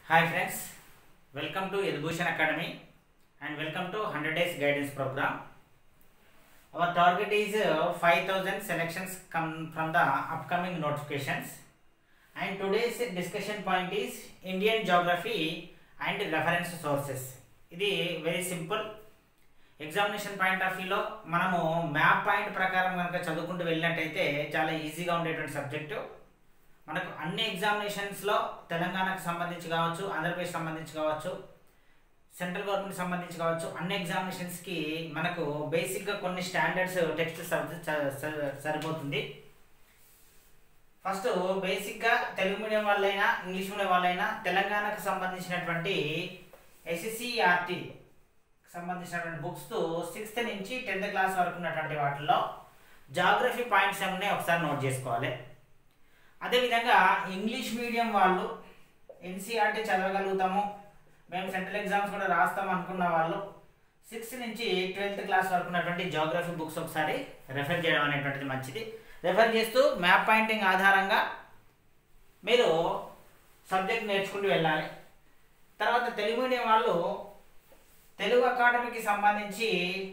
Hi friends, welcome to Education Academy and welcome to 100 Days Guidance Program. Our target is uh, 5000 selections come from the upcoming notifications and today's discussion point is Indian Geography and reference sources. ఇది very simple examination point of వ్యూలో మనము map point ప్రకారం కనుక చదువుకుంటూ వెళ్ళినట్టయితే చాలా ఈజీగా ఉండేటువంటి సబ్జెక్టు మనకు అన్ని ఎగ్జామినేషన్స్లో తెలంగాణకు సంబంధించి కావచ్చు ఆంధ్రప్రదేశ్ సంబంధించి కావచ్చు సెంట్రల్ గవర్నమెంట్ సంబంధించి కావచ్చు అన్ని ఎగ్జామినేషన్స్కి మనకు బేసిక్గా కొన్ని స్టాండర్డ్స్ టెక్స్ట్ సరిపోతుంది ఫస్ట్ బేసిక్గా తెలుగు మీడియం వాళ్ళైనా ఇంగ్లీష్ మీడియం వాళ్ళైనా తెలంగాణకు సంబంధించినటువంటి ఎస్ఎస్సిఆర్టీ సంబంధించినటువంటి బుక్స్ సిక్స్త్ నుంచి టెన్త్ క్లాస్ వరకు ఉన్నటువంటి వాటిల్లో జాగ్రఫీ పాయింట్స్ ఏమన్నా ఒకసారి నోట్ చేసుకోవాలి అదేవిధంగా ఇంగ్లీష్ మీడియం వాళ్ళు ఎన్సీఆర్టీ చదవగలుగుతాము మేము సెంట్రల్ ఎగ్జామ్స్ కూడా రాస్తాం అనుకున్న వాళ్ళు సిక్స్త్ నుంచి ట్వెల్త్ క్లాస్ వరకు ఉన్నటువంటి జాగ్రఫీ బుక్స్ ఒకసారి రెఫర్ చేయడం అనేటువంటిది మంచిది రెఫర్ చేస్తూ మ్యాప్ పాయింటింగ్ ఆధారంగా మీరు సబ్జెక్ట్ నేర్చుకుంటూ వెళ్ళాలి తర్వాత తెలుగు మీడియం వాళ్ళు తెలుగు అకాడమీకి సంబంధించి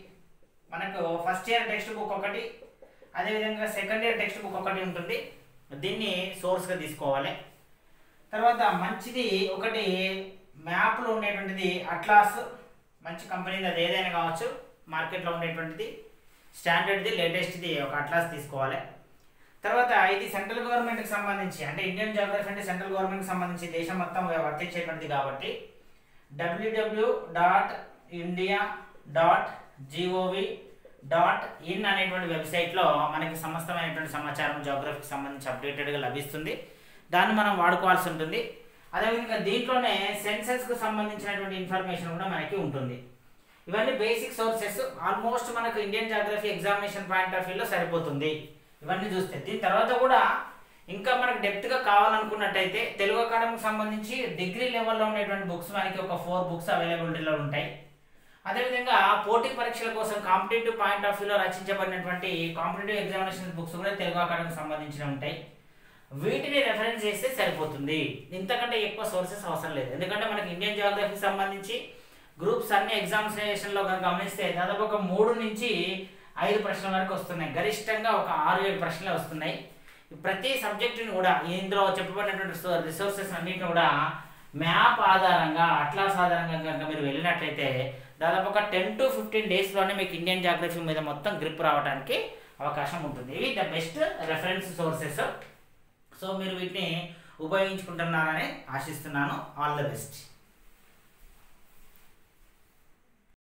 మనకు ఫస్ట్ ఇయర్ టెక్స్ట్ బుక్ ఒకటి అదేవిధంగా సెకండ్ ఇయర్ టెక్స్ట్ బుక్ ఒకటి ఉంటుంది దీన్ని సోర్స్గా తీసుకోవాలి తర్వాత మంచిది ఒకటి మ్యాప్లో ఉండేటువంటిది అట్లాస్ మంచి కంపెనీది అది ఏదైనా కావచ్చు మార్కెట్లో ఉండేటువంటిది స్టాండర్డ్ది లేటెస్ట్ది ఒక అట్లాస్ తీసుకోవాలి తర్వాత ఇది సెంట్రల్ గవర్నమెంట్కి సంబంధించి అంటే ఇండియన్ జాగ్రఫీ అంటే సెంట్రల్ గవర్నమెంట్కి సంబంధించి దేశం మొత్తం వర్తించేటువంటిది కాబట్టి WW dot India dot GOV dot in అనేటువంటి వెబ్సైట్లో మనకి సమస్తమైనటువంటి సమాచారం జాగ్రఫీకి సంబంధించి అప్డేటెడ్గా లభిస్తుంది దాన్ని మనం వాడుకోవాల్సి ఉంటుంది అదేవిధంగా దీంట్లోనే సెన్సెస్కు సంబంధించినటువంటి ఇన్ఫర్మేషన్ కూడా మనకి ఉంటుంది ఇవన్నీ బేసిక్ సోర్సెస్ ఆల్మోస్ట్ మనకు Indian geography examination point of వ్యూలో సరిపోతుంది ఇవన్నీ చూస్తే దీని తర్వాత కూడా ఇంకా మనకు డెప్త్గా కావాలనుకున్నట్టయితే తెలుగు అకాడమీకి సంబంధించి డిగ్రీ లెవెల్లో ఉండేటువంటి బుక్స్ మనకి ఒక ఫోర్ బుక్స్ అవైలబిలిటీలో ఉంటాయి అదేవిధంగా పోటీ పరీక్షల కోసం కాంపిటేటివ్ పాయింట్ ఆఫ్ వ్యూలో రచించబడినటువంటి కాంపిటేటివ్ ఎగ్జామినేషన్ బుక్స్ కూడా తెలుగు అకాడమీకి సంబంధించిన ఉంటాయి వీటిని రెఫరెన్స్ చేస్తే సరిపోతుంది ఇంతకంటే ఎక్కువ సోర్సెస్ అవసరం లేదు ఎందుకంటే మనకి ఇండియన్ జియోగ్రఫీకి సంబంధించి గ్రూప్స్ అన్ని ఎగ్జామినేషన్లో కనుక గమనిస్తే దాదాపు ఒక మూడు నుంచి ఐదు ప్రశ్నల వరకు వస్తున్నాయి గరిష్టంగా ఒక ఆరు ఏడు ప్రశ్నలు వస్తున్నాయి ప్రతి సబ్జెక్టుని కూడా ఇందులో చెప్పబడినటువంటి రిసోర్సెస్ అన్నింటిని కూడా మ్యాప్ ఆధారంగా అట్లాస్ ఆధారంగా కనుక మీరు వెళ్ళినట్లయితే దాదాపు ఒక టెన్ టు ఫిఫ్టీన్ డేస్లోనే మీకు ఇండియన్ జాగ్రఫీ మీద మొత్తం గ్రిప్ రావడానికి అవకాశం ఉంటుంది ఇవి the best reference sources so మీరు వీటిని ఉపయోగించుకుంటున్నారని ఆశిస్తున్నాను ఆల్ ద బెస్ట్